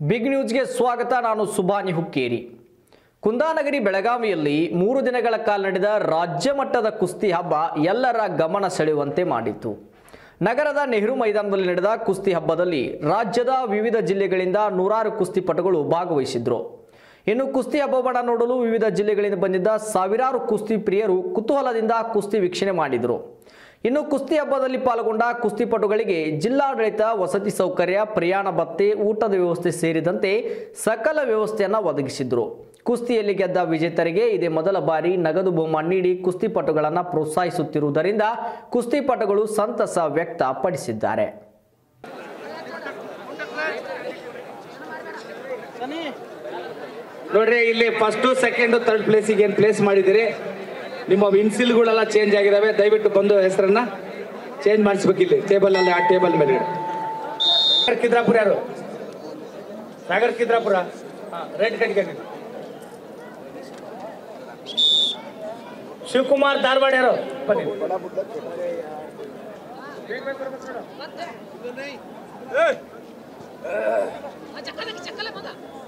Big ನ್ಯೂಸ್ಗೆ ಸ್ವಾಗತ ನಾನು ಸುಭಾನಿ ಹುಕ್ಕೇರಿ ಕುಂದಾನಗರಿ ಬೆಳಗಾವಿಯಲ್ಲಿ ಮೂರು ದಿನಗಳ ಕಾಲ ನಡೆದ ರಾಜ್ಯ ಮಟ್ಟದ ಕುಸ್ತಿ ಹಬ್ಬ ಎಲ್ಲರ ಗಮನ ಸೆಳೆಯುವಂತೆ ಮಾಡಿತು ನಗರದ ನೆಹರು ಮೈದಾನದಲ್ಲಿ ನಡೆದ ಕುಸ್ತಿ ಹಬ್ಬದಲ್ಲಿ ರಾಜ್ಯದ ವಿವಿಧ ಜಿಲ್ಲೆಗಳಿಂದ ನೂರಾರು ಕುಸ್ತಿಪಟುಗಳು ಭಾಗವಹಿಸಿದ್ರು ಇನ್ನು ಕುಸ್ತಿ ಹಬ್ಬವನ್ನು ನೋಡಲು ವಿವಿಧ ಜಿಲ್ಲೆಗಳಿಂದ ಬಂದಿದ್ದ ಸಾವಿರಾರು ಕುಸ್ತಿ ಪ್ರಿಯರು ಕುತೂಹಲದಿಂದ ಕುಸ್ತಿ ವೀಕ್ಷಣೆ ಮಾಡಿದರು ಇನ್ನು ಕುಸ್ತಿ ಹಬ್ಬದಲ್ಲಿ ಪಾಲ್ಗೊಂಡ ಕುಸ್ತಿಪಟುಗಳಿಗೆ ಜಿಲ್ಲಾಡಳಿತ ವಸತಿ ಸೌಕರ್ಯ ಪ್ರಯಾಣ ಭತ್ಯೆ ಊಟದ ವ್ಯವಸ್ಥೆ ಸೇರಿದಂತೆ ಸಕಲ ವ್ಯವಸ್ಥೆಯನ್ನು ಒದಗಿಸಿದ್ರು ಕುಸ್ತಿಯಲ್ಲಿ ಗೆದ್ದ ವಿಜೇತರಿಗೆ ಇದೇ ಮೊದಲ ಬಾರಿ ನಗದು ಬಹುಮಾನ ನೀಡಿ ಕುಸ್ತಿಪಟುಗಳನ್ನು ಪ್ರೋತ್ಸಾಹಿಸುತ್ತಿರುವುದರಿಂದ ಕುಸ್ತಿಪಟುಗಳು ಸಂತಸ ವ್ಯಕ್ತಪಡಿಸಿದ್ದಾರೆ ನೋಡ್ರಿ ಇಲ್ಲಿ ಫಸ್ಟ್ ಸೆಕೆಂಡ್ ಥರ್ಡ್ ಪ್ಲೇಸಿಗೆ ಏನು ಪ್ಲೇಸ್ ಮಾಡಿದಿರಿ ನಿಮ್ಮ ವಿನ್ಸಿಲ್ಗಳೆಲ್ಲ ಚೇಂಜ್ ಆಗಿದಾವೆ ದಯವಿಟ್ಟು ಬಂದು ಹೆಸರನ್ನ ಚೇಂಜ್ ಮಾಡಿಸ್ಬೇಕು ಇಲ್ಲಿ ಟೇಬಲ್ ಅಲ್ಲಿ ಆ ಟೇಬಲ್ ಮೇಲೆ ಸಾಗರ್ ಕಿದ್ರಾಪುರ ಯಾರು ಸಾಗರ್ ಕಿದ್ರಾಪುರ ರೆಡ್ ಕಟ್ಗೆ ಶಿವಕುಮಾರ್ ಧಾರವಾಡ ಯಾರು ಬನ್ನಿ ಚಕ್ಕಲ ಚಕ್ಕಲ ಮಗ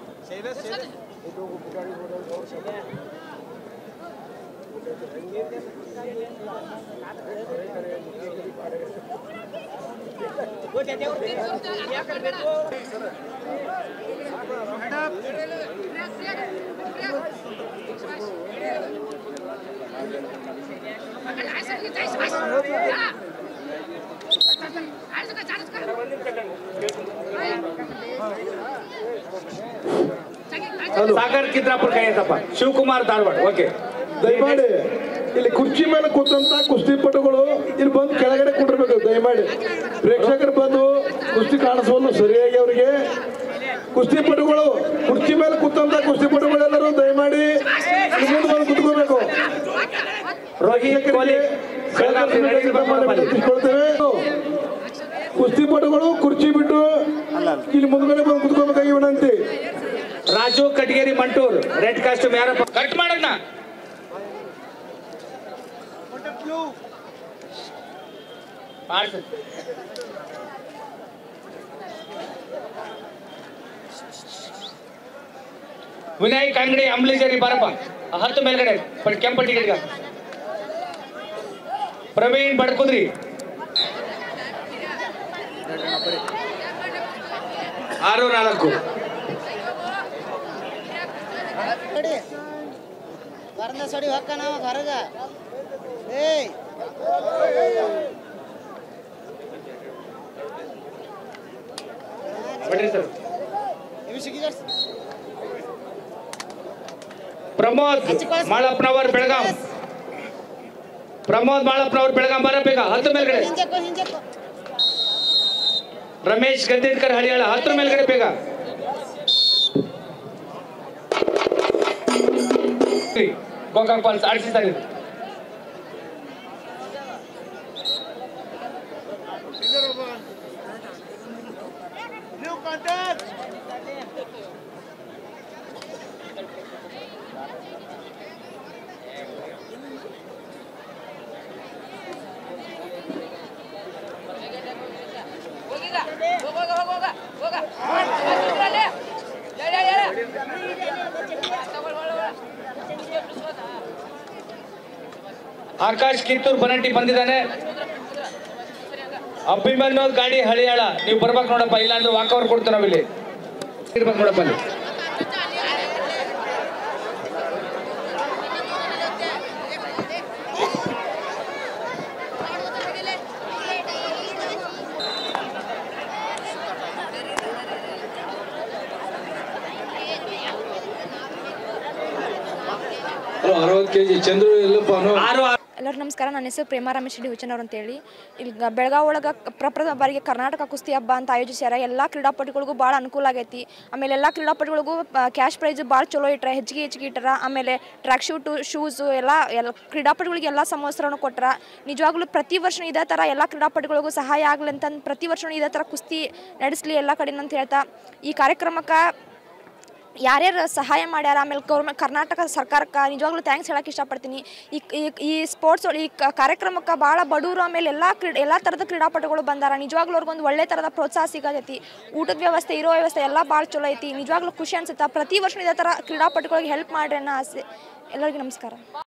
ಸಾಗರ್ ಕಿದ್ರಾಪುರ ಕೈ ಐತಪ್ಪ ಶಿವಕುಮಾರ್ ಧಾರವಾಡ ಓಕೆ ದಯಮಾಡಿ ಇಲ್ಲಿ ಕುರ್ಚಿ ಮೇಲೆ ಕೂತಂತ ಕುಸ್ತಿಪಟುಗಳು ಇಲ್ಲಿ ಬಂದು ಕೆಳಗಡೆ ಕುಂಡಿರ್ಬೇಕು ದಯಮಾಡಿ ಪ್ರೇಕ್ಷಕರು ಬಂದು ಕುಸ್ತಿ ಕಾಣಿಸೋಲ್ಲ ಸರಿಯಾಗಿ ಅವರಿಗೆ ಕುಸ್ತಿಪಟುಗಳು ಕುರ್ಚಿ ಮೇಲೆ ಕೂತಂತ ಕುಸ್ತಿಪಟುಗಳೆಲ್ಲರೂ ದಯಮಾಡಿ ಇಲ್ಲಿ ಮುಂದೆ ಬಂದು ಕುತ್ಕೋಬೇಕು ರೋಹಿತ್ ಕೊಹ್ಲಿ ಬೆಳಗಾವಿ ready ಮಾಡ್ಕೊಂಡು ಬನ್ನಿ. ತಿಳ್ಕೊಳ್ತೇವೆ ಕುಸ್ತಿಪಟುಗಳು ಕುರ್ಚಿ ಬಿಟ್ಟು ಇಲ್ಲಿ ಮುಂದ್ಗಡೆ ಬಂದು ಕುತ್ಕೋಬೇಕಾಗಿ ವಿನಂತಿ ರಾಜು ಕಟಗೇರಿ ಮಂಟೂರ್ ರೆಡ್ ಕಾಸ್ಟ್ಯೂಮ್ ಯಾರಪ್ಪ ಕಟ್ ಮಾಡೋಣ ವಿನಾಯಕ್ ಅಂಗಡಿ ಅಂಬ್ಲಿಜರಿ ಬಾರಪ್ಪ ಹತ್ತು ಮೇಲ್ಗಡೆ ಪಟ್- ಕೆಂಪು ಟಿಕೆಟ್ಗ ಪ್ರವೀಣ್ ಬಡ್ಕುದ್ರಿ ಆರು ನಾಲ್ಕು ಸಡಿ ಹೊರದ ಸಡಿ ಹೊಕ್ಕ ನಾವು ಹೊರಗ ಏಯ್ ಬಡ್ರಿ ಸರ್ ಇವು ಸಿಗಿದ ಪ್ರಮೋದ್ ಮಾಳಪ್ಪನವರ್ ಬೆಳಗಾಂ ಪ್ರಮೋದ್ ಮಾಳಪ್ಪನವರ್ ಬೆಳಗಾಂ ಬರಬೇಕ ಹತ್ತು ಮೇಲ್ಗಡೆ ಹಿಂಜಕ್ಕೋ ಹಿಂಜಕ್ಕೋ ರಮೇಶ್ ಗದ್ದಿಡ್ಕರ್ ಹಳಿಯಾಳ ಹತ್ತು ಮೇಲ್ಗಡೆ ಬೇಗ ಗೋಕಾಕ್ ಫಾಲ್ಸ್ ಆಡಿಸಿದ್ದಾರೆ ಹೋಗಿಗ ಹೋಗ ಹೋಗ ಹೋಗ ಹೋಗ ಹೋಗ ಹೇಳ ಹೇಳ ಆಕಾಶ್ ಕಿತ್ತೂರ್ ಬನಟ್ಟಿ ಬಂದಿದ್ದಾನೆ ಅಭಿಮನ್ಯು ಗಾಡಿ ಹಳಿಯಾಳ ನೀವು ಬರ್ಬೇಕು ನೋಡಪ್ಪ ಇಲ್ಲಾಂದ್ರೆ ವಾಕ್ ಅವರ್ ಕೊಡ್ತೀವಿ ನಾವಿಲ್ಲಿ ಇರ್ಬೇಕು ನೋಡಪ್ಪ ಅಲ್ಲಿ ಅರವತ್ತು ಕೆಜಿ ಚಂದ್ರು ಎಲ್ಲಪ್ಪ ಆರು ಎಲ್ಲರೂ ನಮಸ್ಕಾರ ನನ್ನ ಹೆಸರು ಪ್ರೇಮ ರಮೇಶ್ ಡಿ ಹುಚ್ಚನವ್ರು ಅಂತೇಳಿ ಇಲ್ಲಿ ಗ- ಬೆಳಗಾವಿ ಒಳಗೆ ಪ್ರಪ್ರಥಮ ಬಾರಿಗೆ ಕರ್ನಾಟಕ ಕುಸ್ತಿ ಹಬ್ಬ ಅಂತ ಆಯೋಜಿಸ್ಯಾರ ಎಲ್ಲ ಕ್ರೀಡಾಪಟುಗಳಿಗೂ ಭಾಳ ಅನುಕೂಲ ಆಗೈತಿ ಆಮೇಲೆ ಎಲ್ಲ ಕ್ರೀಡಾಪಟುಗಳಿಗೂ ಕ್ಯಾಶ್ ಪ್ರೈಸ್ ಭಾಳ ಚಲೋ ಇಟ್ರ ಹೆಚ್ಚಿಗೆ ಹೆಚ್ಚಿಗೆ ಇಟ್ಟಾರ ಆಮೇಲೆ ಟ್ರ್ಯಾಕ್ ಶೂಟು ಶೂಸು ಎಲ್ಲ ಎಲ್ಲ ಕ್ರೀಡಾಪಟುಗಳಿಗೆ ಎಲ್ಲ ಸಮವಸ್ತ್ರವನ್ನು ಕೊಟ್ರ ನಿಜವಾಗ್ಲೂ ಪ್ರತಿ ವರ್ಷ ಇದೇ ಥರ ಎಲ್ಲ ಕ್ರೀಡಾಪಟುಗಳಿಗೂ ಸಹಾಯ ಆಗಲಿ ಅಂತಂದು ಪ್ರತಿ ವರ್ಷ ಇದೇ ಥರ ಕುಸ್ತಿ ನಡೆಸಲಿ ಎಲ್ಲ ಕಡೆನಂತ ಹೇಳ್ತಾ ಈ ಕಾರ್ಯಕ್ರಮಕ್ಕೆ ಯಾರ್ಯಾರು ಸಹಾಯ ಮಾಡ್ಯಾರ ಆಮೇಲೆ ಗೌರ್ಮೆಂಟ್ ಕರ್ನಾಟಕ ಸರ್ಕಾರಕ್ಕೆ ನಿಜವಾಗ್ಲೂ ಥ್ಯಾಂಕ್ಸ್ ಹೇಳಕ್ಕೆ ಇಷ್ಟಪಡ್ತೀನಿ ಈ ಈ- ಈ ಸ್ಪೋರ್ಟ್ಸ್ ಈ ಕ- ಕಾರ್ಯಕ್ರಮಕ್ಕೆ ಭಾಳ ಬಡವರು ಆಮೇಲೆ ಎಲ್ಲ ಕ್ರೀಡೆ ಎಲ್ಲ ಥರದ ಕ್ರೀಡಾಪಟುಗಳು ಬಂದಾರ ನಿಜವಾಗ್ಲೂ ಅವ್ರಿಗೊಂದು ಒಳ್ಳೆ ಥರದ ಪ್ರೋತ್ಸಾಹ ಸಿಗತೈತಿ ಊಟದ ವ್ಯವಸ್ಥೆ ಇರೋ ವ್ಯವಸ್ಥೆ ಎಲ್ಲ ಭಾಳ ಚಲೋ ಐತಿ ನಿಜವಾಗ್ಲೂ ಖುಷಿ ಅನ್ಸುತ್ತೆ ಪ್ರತಿ ವರ್ಷ ಇದೇ ಥರ ಕ್ರೀಡಾಪಟುಗಳಿಗೆ ಹೆಲ್ಪ್ ಮಾಡ್ರಿ ಅನ್ನೋ ಆಸೆ ಎಲ್ಲರಿಗೂ ನಮಸ್ಕಾರ